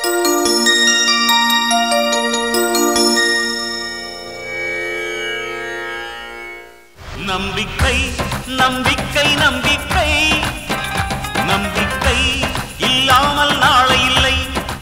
நம்பிக்கை நம்பிக்கை நம்பிக்கை நம்பிக்கை இல்லாமல் நாளை இல்லை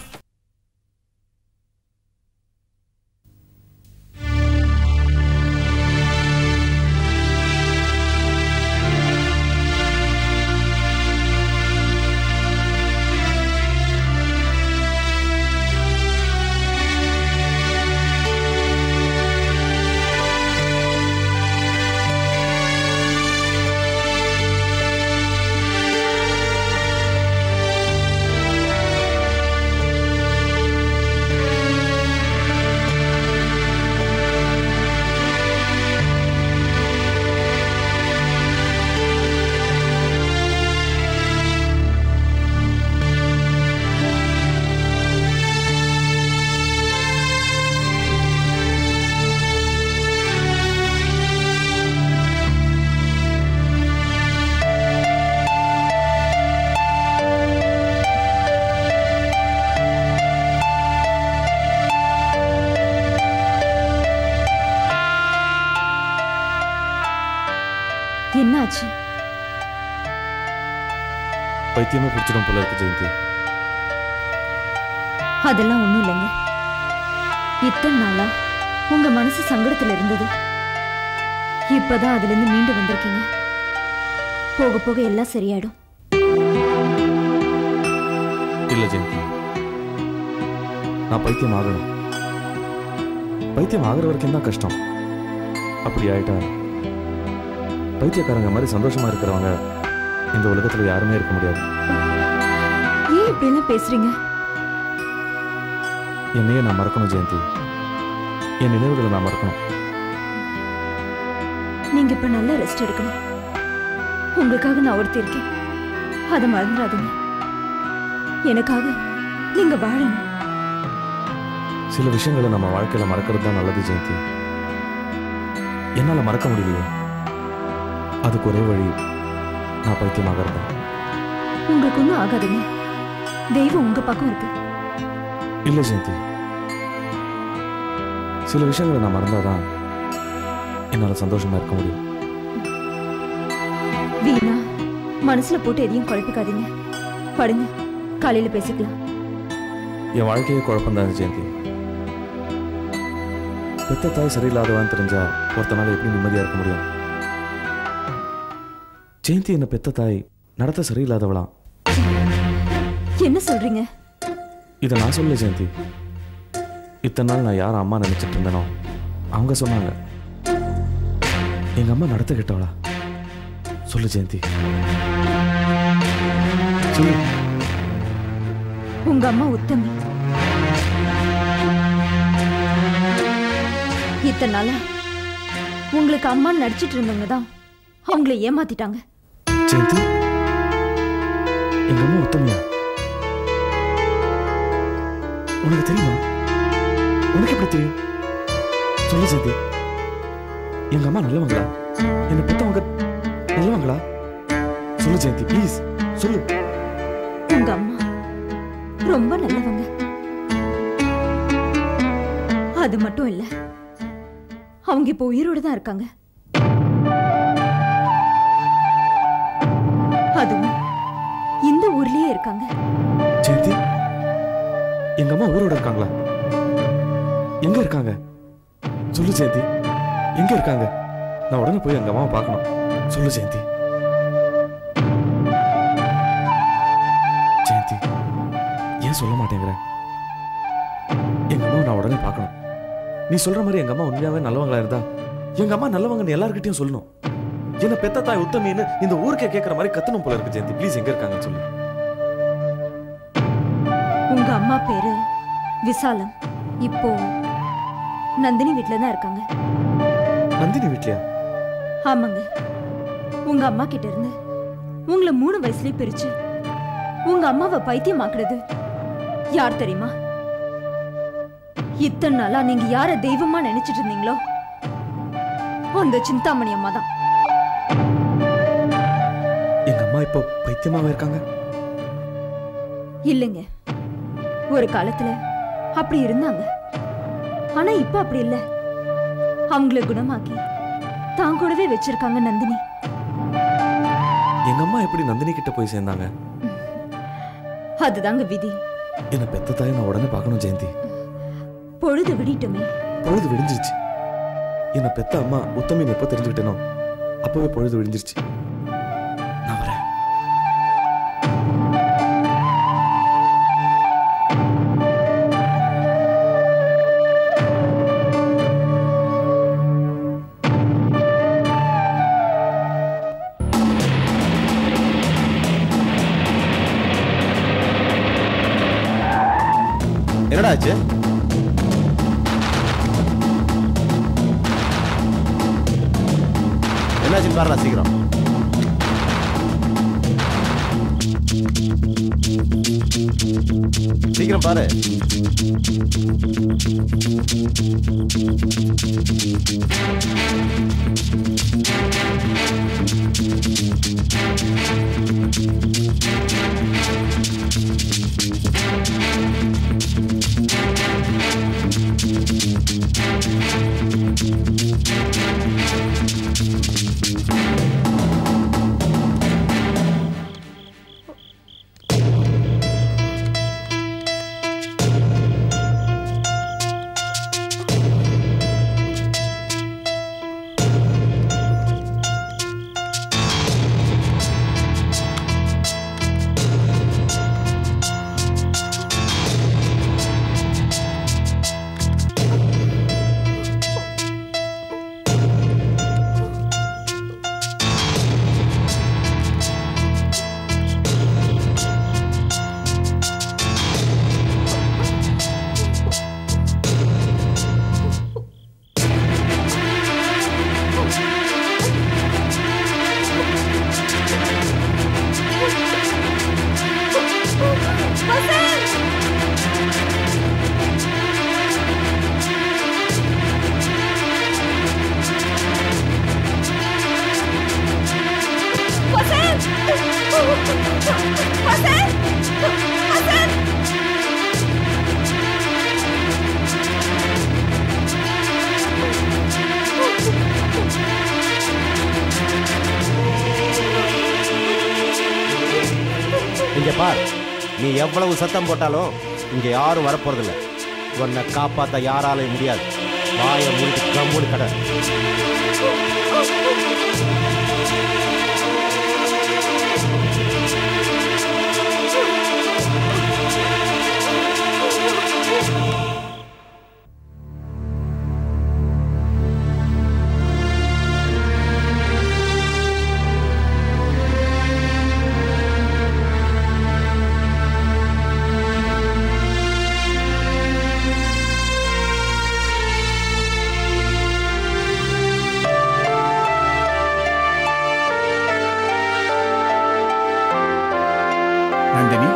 என்னாச்சு பைத்தியமே பிடிச்சிடும் போல இருக்கு ஜெயந்தி அதெல்லாம் ஒண்ணும் இல்லைங்க இத்தனை நாளா உங்க மனசு சங்கடத்துல இருந்தது இப்பதான் அதுல இருந்து மீண்டு வந்திருக்கீங்க போக போக எல்லாம் சரியாயிடும் இல்ல ஜெயந்தி நான் பைத்தியம் ஆகணும் பைத்தியம் ஆகுற வரைக்கும் தான் கஷ்டம் அப்படி ஆயிட்டா பைத்தியக்காரங்க மாதிரி சந்தோஷமா இருக்கிறவங்க இந்த உலகத்துல யாருமே இருக்க முடியாது ஏன் இப்படி எல்லாம் பேசுறீங்க என்னையே நான் மறக்கணும் ஜெயந்தி என் நினைவுகளை நான் மறக்கணும் நீங்க இப்ப நல்லா ரெஸ்ட் எடுக்கணும் உங்களுக்காக நான் ஒருத்தி இருக்கேன் அதை மறந்துடாதீங்க எனக்காக நீங்க வாழணும் சில விஷயங்களை நம்ம வாழ்க்கையில மறக்கிறது தான் நல்லது ஜெயந்தி என்னால மறக்க முடியலையே அதுக்கு ஒரே வழி நான் பைத்தியமாகிறது தான் உங்களுக்கு ஒன்றும் ஆகாதுங்க தெய்வம் உங்க பக்கம் இருக்கு இல்ல ஜெயந்தி சில விஷயங்களை நான் மறந்தாதான் என்னால சந்தோஷமா இருக்க முடியும் வீணா மனசுல போட்டு எதையும் குழப்பிக்காதீங்க படுங்க காலையில பேசிக்கலாம் என் வாழ்க்கையே குழப்பம்தான் ஜெயந்தி பெத்த தாய் சரியில்லாதவான்னு தெரிஞ்சா ஒருத்தனால எப்படி நிம்மதியா இருக்க முடியும் ஜெயந்தி என்ன பெத்த தாய் நடத்த சரியில்லாதவளாம் என்ன சொல்றீங்க இதை நான் சொல்லல ஜெயந்தி இத்தனை நாள் நான் யார் அம்மா நினைச்சிட்டு இருந்தேனோ அவங்க சொன்னாங்க எங்க அம்மா நடத்த கெட்டவளா சொல்லு ஜெயந்தி சொல்லு உங்க அம்மா உத்தமி இத்தனை நாளா உங்களுக்கு அம்மா நடிச்சிட்டு இருந்தவங்க தான் அவங்கள ஏமாத்திட்டாங்க ஜெயந்தி எங்க அம்மா உத்தமியா உனக்கு தெரியுமா உனக்கு எப்படி தெரியும் சொல்லு ஜெயந்தி எங்க அம்மா நல்லவங்களா என்னை பெத்தவங்க நல்லவங்களா சொல்லு ஜெயந்தி ப்ளீஸ் சொல்லு உங்க அம்மா ரொம்ப நல்லவங்க அது மட்டும் இல்ல அவங்க இப்போ உயிரோட தான் இருக்காங்க அதுவும் இந்த ஊர்லயே இருக்காங்க ஜெயந்தி எங்க அம்மா ஊரோட இருக்காங்களா எங்க இருக்காங்க சொல்லு ஜெயந்தி எங்க இருக்காங்க நான் உடனே போய் எங்க அம்மாவை பார்க்கணும் சொல்லு ஜெயந்தி ஜெயந்தி ஏன் சொல்ல மாட்டேங்கிற எங்க அம்மாவை நான் உடனே பார்க்கணும் நீ சொல்ற மாதிரி எங்க அம்மா உண்மையாவே நல்லவங்களா இருந்தா எங்க அம்மா நல்லவங்கன்னு எல்லார்கிட்டயும் சொல்லணும் என்ன பெத்த தாய் உத்தமின்னு இந்த ஊருக்கே கேட்கற மாதிரி கத்தணும் போல இருக்கு ஜெயந்தி ப்ளீஸ் எங்க இருக்காங்கன்னு சொல்லு உங்க அம்மா பேரு விசாலம் இப்போ நந்தினி வீட்ல தான் இருக்காங்க நந்தினி வீட்லயா ஆமாங்க உங்க அம்மா கிட்ட இருந்து உங்களை மூணு வயசுலயே பிரிச்சு உங்க அம்மாவை பைத்தியமாக்குறது யார் தெரியுமா இத்தனை நாளா நீங்க யார தெய்வமா நினைச்சிட்டு இருந்தீங்களோ அந்த சிந்தாமணி அம்மா தான் எங்க அம்மா இப்போ பைத்தியமாவே இருக்காங்க இல்லைங்க ஒரு காலத்துல அப்படி இருந்தாங்க ஆனா இப்ப அப்படி இல்ல அவங்கள குணமாக்கி தான் கூடவே வச்சிருக்காங்க நந்தினி எங்க அம்மா எப்படி நந்தினி கிட்ட போய் சேர்ந்தாங்க அதுதாங்க விதி என்ன பெத்த தாயை நான் உடனே பார்க்கணும் ஜெயந்தி பொழுது விடிட்டுமே பொழுது விடிஞ்சிருச்சு என்ன பெத்த அம்மா உத்தமின்னு எப்போ தெரிஞ்சுக்கிட்டேனோ அப்பவே பொழுது விடிஞ்சிருச்சு நான் வரேன் என்னடா ஆச்சு என்னாச்சுன்னு பாருடா சீக்கிரம் சீக்கிரம் பாரு இங்க பார் நீ எவ்வளவு சத்தம் போட்டாலும் இங்க யாரும் வரப்போறதில்ல உன்னை காப்பாத்த யாராலையும் முடியாது வாயை மூடிட்டு கம்முனு கடை நந்தினி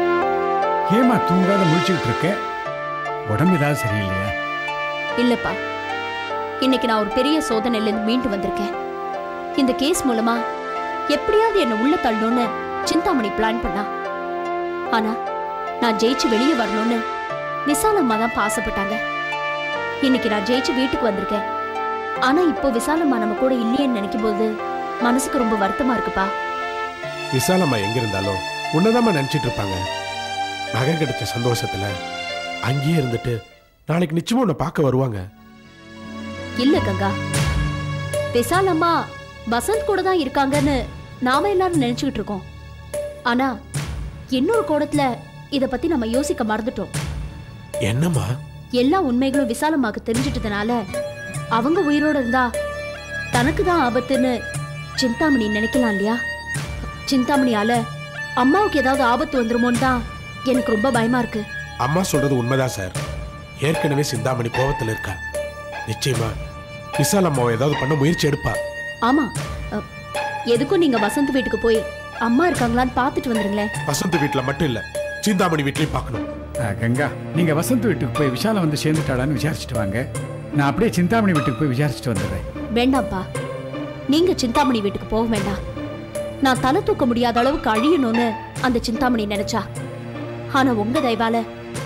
ஏமா தூங்காத முழிச்சுக்கிட்டு இருக்க உடம்பு ஏதாவது சரியில்லையா இல்லப்பா இன்னைக்கு நான் ஒரு பெரிய சோதனையிலேருந்து மீண்டு வந்திருக்கேன் இந்த கேஸ் மூலமா எப்படியாவது என்னை உள்ள தள்ளணும்னு சிந்தாமணி பிளான் பண்ணா ஆனா நான் ஜெயிச்சு வெளியே வரணும்னு விசாலம்மா தான் ஆசைப்பட்டாங்க இன்னைக்கு நான் ஜெயிச்சு வீட்டுக்கு வந்திருக்கேன் ஆனா இப்போ விசாலம்மா நம்ம கூட இல்லையேன்னு நினைக்கும் போது மனசுக்கு ரொம்ப வருத்தமா இருக்குப்பா விசாலம்மா எங்க இருந்தாலும் உன்னதாம்மா நினைச்சிட்டு இருப்பாங்க நகை கிடைச்ச சந்தோஷத்துல அங்கேயே இருந்துட்டு நாளைக்கு நிச்சயமா உன்னை பார்க்க வருவாங்க இல்ல கங்கா விசாலம்மா வசந்த் கூட தான் இருக்காங்கன்னு நாம எல்லாரும் நினைச்சுக்கிட்டு இருக்கோம் ஆனா இன்னொரு கோணத்துல இத பத்தி நம்ம யோசிக்க மறந்துட்டோம் என்னம்மா எல்லா உண்மைகளும் விசாலம்மாக்கு தெரிஞ்சிட்டதுனால அவங்க உயிரோட இருந்தா தனக்கு தான் ஆபத்துன்னு சிந்தாமணி நினைக்கலாம் இல்லையா சிந்தாமணியால அம்மாவுக்கு ஏதாவது ஆபத்து வந்துருமோன்னு தான் எனக்கு ரொம்ப பயமா இருக்கு அம்மா சொல்றது உண்மைதான் சார் ஏற்கனவே சிந்தாமணி கோவத்துல இருக்கா நிச்சயமா விசால் அம்மாவை ஏதாவது பண்ண முயற்சி எடுப்பா ஆமா அ, எதுக்கும் நீங்க வசந்த் வீட்டுக்கு போய் அம்மா இருக்காங்களான்னு பார்த்துட்டு வந்துருங்களேன் வசந்த் வீட்டுல மட்டும் இல்ல சிந்தாமணி வீட்லயும் பார்க்கணும் ஆ, கங்கா நீங்க வசந்த் வீட்டுக்கு போய் விஷாலம் வந்து சேர்ந்துட்டாளான்னு விசாரிச்சுட்டு வாங்க நான் அப்படியே சிந்தாமணி வீட்டுக்கு போய் விசாரிச்சுட்டு வந்துடுறேன் வேண்டாம்ப்பா நீங்க சிந்தாமணி வீட்டுக்கு போக வேண்டாம் நான் தலை தூக்க முடியாத அளவுக்கு அழியணும்னு அந்த சிந்தாமணி நினைச்சா ஆனா உங்க தயவால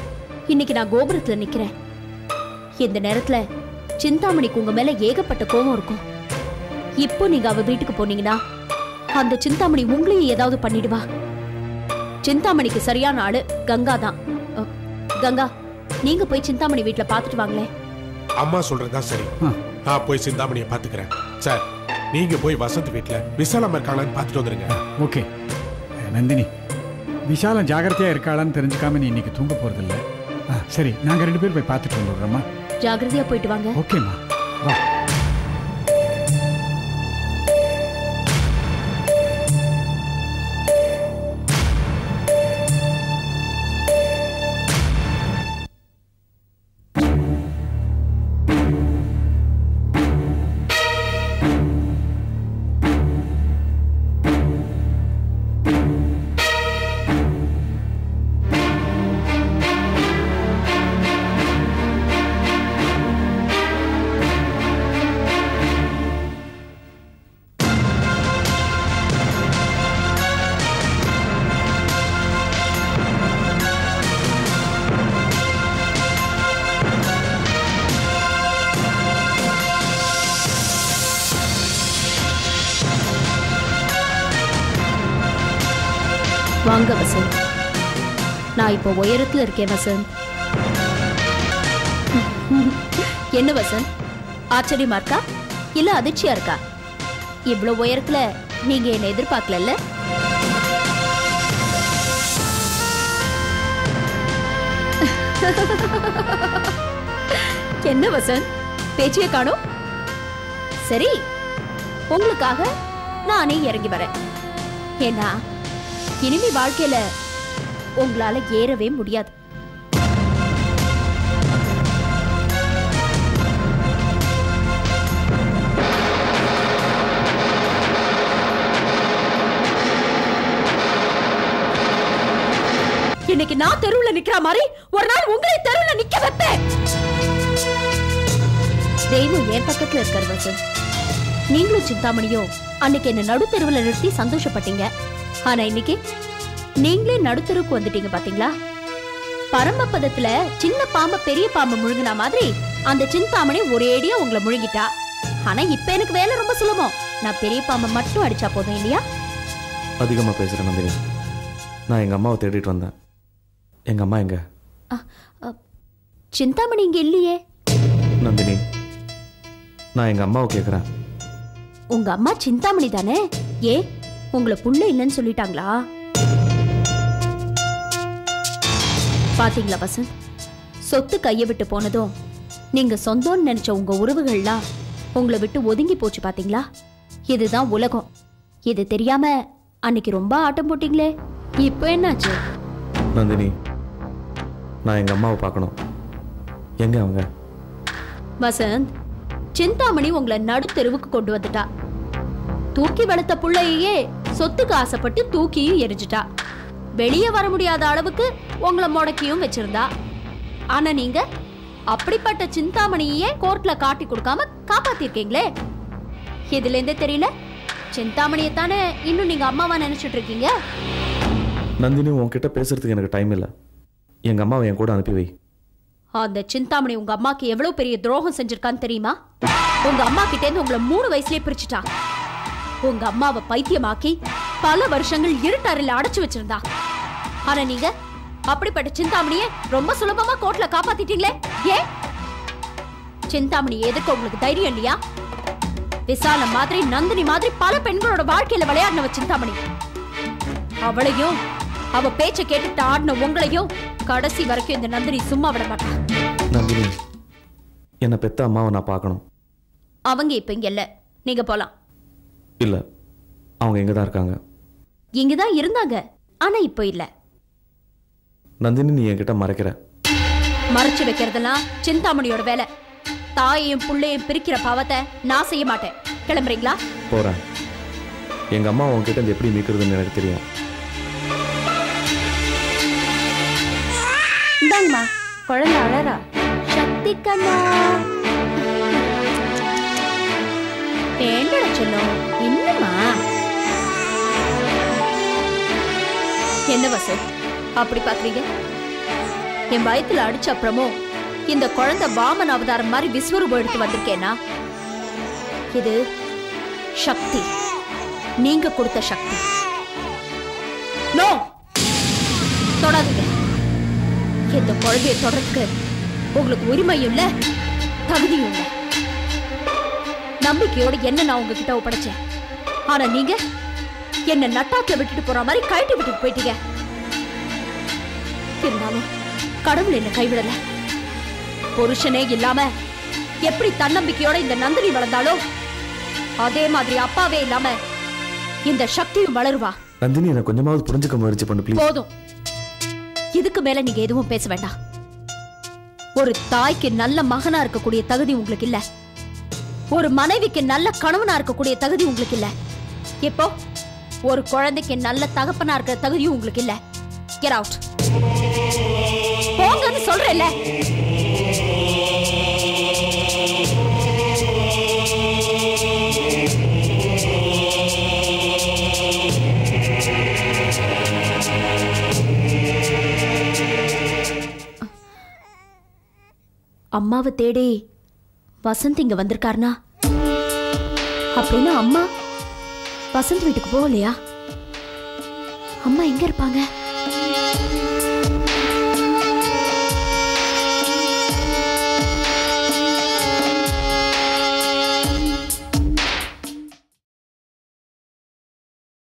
இன்னைக்கு நான் கோபுரத்துல நிக்கிறேன் இந்த நேரத்துல சிந்தாமணிக்கு உங்க மேல ஏகப்பட்ட கோபம் இருக்கும் இப்போ நீங்க அவ வீட்டுக்கு போனீங்கன்னா அந்த சிந்தாமணி உங்களையும் ஏதாவது பண்ணிடுவா சிந்தாமணிக்கு சரியான ஆளு கங்கா தான் அ, கங்கா நீங்க போய் சிந்தாமணி வீட்ல பாத்துட்டு வாங்களேன் அம்மா சொல்றதுதான் சரி ஆ. நான் போய் சிந்தாமணியை பாத்துக்கிறேன் சார் நீங்க போய் வசந்த் வீட்டுல விசாலம் இருக்காங்களான்னு பாத்துட்டு வந்துருங்க ஓகே நந்தினி விஷாலம் ஜாகிரதையா இருக்காளான்னு தெரிஞ்சுக்காம நீ இன்னைக்கு தூங்க போறதில்ல ஆ சரி நாங்க ரெண்டு பேரும் போய் பார்த்துட்டு வந்துடுறோம்மா ஜாகிரதையா போயிட்டு வாங்க ஓகேம்மா வா வாங்க வசந்த் நான் இப்போ உயரத்துல இருக்கேன் வசந்த் என்ன வசந்த் ஆச்சரியமா இருக்கா இல்ல அதிர்ச்சியா இருக்கா இவ்வளவு உயரத்துல நீங்க என்ன எதிர்பார்க்கல என்ன வசந்த் பேச்சிய காணோம் சரி உங்களுக்காக நானே இறங்கி வரேன் ஏன்னா இனிமே வாழ்க்கையில உங்களால ஏறவே முடியாது இன்னைக்கு நான் தெருவுல நிக்கிற மாதிரி ஒரு நாள் உங்களை தெருவுல நிக்க வைப்பேன் தெய்வம் என் பக்கத்துல இருக்கார் வசந்த் நீங்களும் சிந்தாமணியும் அன்னைக்கு என்ன நடுத்தெருவுல நிறுத்தி சந்தோஷப்பட்டீங்க ஆனா இன்னைக்கு நீங்களே நடுத்தெருவுக்கு வந்துட்டீங்க பாத்தீங்களா பரமபதத்துல சின்ன பாம்ப பெரிய பாம்பு முழுங்கின மாதிரி அந்த சிந்தாமணி ஒரேடியா உங்களை முழுங்கிட்டா ஆனா இப்ப எனக்கு வேலை ரொம்ப சுலபம் நான் பெரிய பாம்பை மட்டும் அடிச்சா போதும் இல்லையா அதிகமாக பேசுகிறேன் நந்தினி நான் எங்கள் அம்மாவை தேடிட்டு வந்தேன் எங்கள் அம்மா எங்க அ, அ, சிந்தாமணி இங்க இல்லையே நந்தினி நான் எங்கள் அம்மாவை கேட்குறேன் உங்க அம்மா சிந்தாமணி தானே ஏ உங்களை புள்ள இல்லைன்னு சொல்லிட்டாங்களா பாத்தீங்களா வசந்த் சொத்து கையை விட்டு போனதும் நீங்க சொந்தம்னு நினைச்ச உங்க உறவுகள்லாம் உங்களை விட்டு ஒதுங்கி போச்சு பாத்தீங்களா இதுதான் உலகம் இது தெரியாம அன்னைக்கு ரொம்ப ஆட்டம் போட்டீங்களே இப்போ என்னாச்சு நந்தினி நான் எங்கள் அம்மாவை பார்க்கணும் எங்க அவங்க வசந்த் சிந்தாமணி உங்களை நடுத்தெருவுக்கு கொண்டு வந்துட்டா தூக்கி வளர்த்த புள்ளையே சொத்துக்கு ஆசைப்பட்டு தூக்கியும் எரிஞ்சிட்டா வெளியே வர முடியாத அளவுக்கு உங்களை முடக்கியும் வச்சிருந்தா ஆனா நீங்க அப்படிப்பட்ட சிந்தாமணியே கோர்ட்ல காட்டி கொடுக்காம காப்பாத்திருக்கீங்களே இதுல இருந்தே தெரியல சிந்தாமணியை தானே இன்னும் நீங்க அம்மாவா நினைச்சிட்டு இருக்கீங்க நந்தினி உன்கிட்ட பேசுறதுக்கு எனக்கு டைம் இல்லை எங்கள் அம்மாவை என் கூட அனுப்பி வை அந்த சிந்தாமணி உங்க அம்மாக்கு எவ்வளவு பெரிய துரோகம் செஞ்சிருக்கான்னு தெரியுமா உங்க அம்மா கிட்ட இருந்து உங்களை மூணு வயசுலயே பிரிச்சுட்டா உங்க அம்மாவை பைத்தியமாக்கி பல வருஷங்கள் இருட்டறையில அடைச்சு வச்சிருந்தா ஆனா நீங்க அப்படிப்பட்ட சிந்தாமணியை ரொம்ப சுலபமா கோர்ட்ல காப்பாத்திட்டீங்களே ஏன் சிந்தாமணி எதுக்கு உங்களுக்கு தைரியம் இல்லையா விசாலம் மாதிரி நந்தினி மாதிரி பல பெண்களோட வாழ்க்கையில விளையாடினவ சிந்தாமணி அவளையும் அவ பேச்ச கேட்டுட்டு ஆடின உங்களையும் கடைசி வரைக்கும் இந்த நந்தினி சும்மா விட மாட்டா நந்தினி என்னை பெத்த அம்மாவை நான் பார்க்கணும் அவங்க இப்ப இங்க இல்ல நீங்க போலாம் இல்லை அவங்க எங்கே தான் இருக்காங்க இங்கதான் இருந்தாங்க ஆனா இப்போ இல்ல நந்தினி நீ என்கிட்ட மறைக்கிற மறைச்சு வைக்கிறதெல்லாம் சிந்தாமணியோட வேலை தாயையும் புள்ளையும் பிரிக்கிற பாவத்தை நான் செய்ய மாட்டேன் கிளம்புறீங்களா போகிறேன் எங்கள் அம்மா உன்கிட்ட இருந்து எப்படி மீட்கிறதுன்னு எனக்கு தெரியும் இந்தாங்கம்மா குழந்தை அழறா சக்தி கண்ணா வேண்டட செல்லம் என்னம்மா என்ன வசந்த் அப்படி பாக்குறீங்க என் வயத்துல அடிச்ச அப்புறமும் இந்த குழந்தை வாமன் அவதாரம் மாதிரி விஸ்வரூபம் எடுத்து வந்திருக்கேனா இது சக்தி நீங்க கொடுத்த சக்தி நோ தொடாதீங்க இந்த குழந்தைய தொடர்றதுக்கு உங்களுக்கு உரிமையும் இல்ல தகுதியும் இல்ல நம்பிக்கையோட என்ன நான் உங்ககிட்ட ஒப்படைச்சேன் ஆனா நீங்க என்ன நட்டாத்துல விட்டுட்டு போற மாதிரி கழட்டி விட்டுட்டு போயிட்டீங்க இருந்தாலும் கடவுள் என்ன கைவிடல புருஷனே இல்லாம எப்படி தன்னம்பிக்கையோட இந்த நந்தினி வளர்ந்தாலோ அதே மாதிரி அப்பாவே இல்லாம இந்த சக்தியும் வளருவா நந்தினி என்ன கொஞ்சமாவது புரிஞ்சுக்க முயற்சி பண்ணு ப்ளீஸ் போதும் இதுக்கு மேல நீங்க எதுவும் பேச வேண்டாம் ஒரு தாய்க்கு நல்ல மகனா இருக்கக்கூடிய தகுதி உங்களுக்கு இல்ல ஒரு மனைவிக்கு நல்ல கணவனா இருக்கக்கூடிய தகுதி உங்களுக்கு இல்ல இப்போ ஒரு குழந்தைக்கு நல்ல தகப்பனா இருக்கிற தகுதியும் உங்களுக்கு இல்ல கெட் அவுட் போங்கன்னு சொல்றேன்ல அம்மாவை தேடி வசந்த் இங்க வந்திருக்காருனா அப்படின்னா அம்மா வசந்த் வீட்டுக்கு போகலையா அம்மா எங்க இருப்பாங்க